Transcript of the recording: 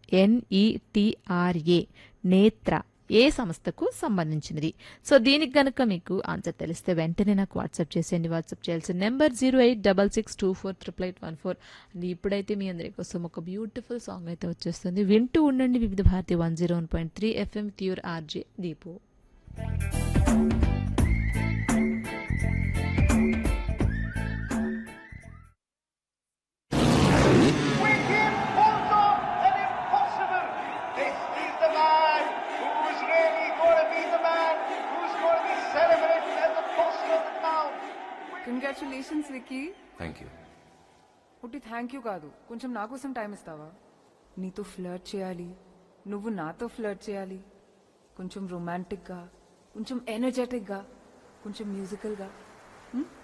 ఎన్ఈటిఆర్ఏ నేత్ర ఏ సంస్థకు సంబంధించినది సో దీనికి గనుక మీకు ఆన్సర్ తెలిస్తే వెంటనే నాకు వాట్సాప్ చేసేయండి వాట్సాప్ చేయాల్సిన number zero eight double six two four triple eight one four and ఇప్పుడైతే మీ అందరి కోసం ఒక బ్యూటిఫుల్ సాంగ్ అయితే వచ్చేస్తుంది వింటూ ఉండండి Vividh Bharati one zero one point three FM ట్యూర్ RJ Deepu With him, Bulldog and impossible. This is the man who's really going to be the man who's going to be celebrated as the boss of the town. Congratulations Vicky thank you పుట్టి thank you కాదు కొంచెం నా కోసం time ఇస్తావా నీతో flirt చేయాలి నువ్వు నాతో ఫ్లర్ట్ చేయాలి కొంచెం రొమాంటిక్గా కొంచెం ఎనర్జెటిక్గా కొంచెం మ్యూజికల్గా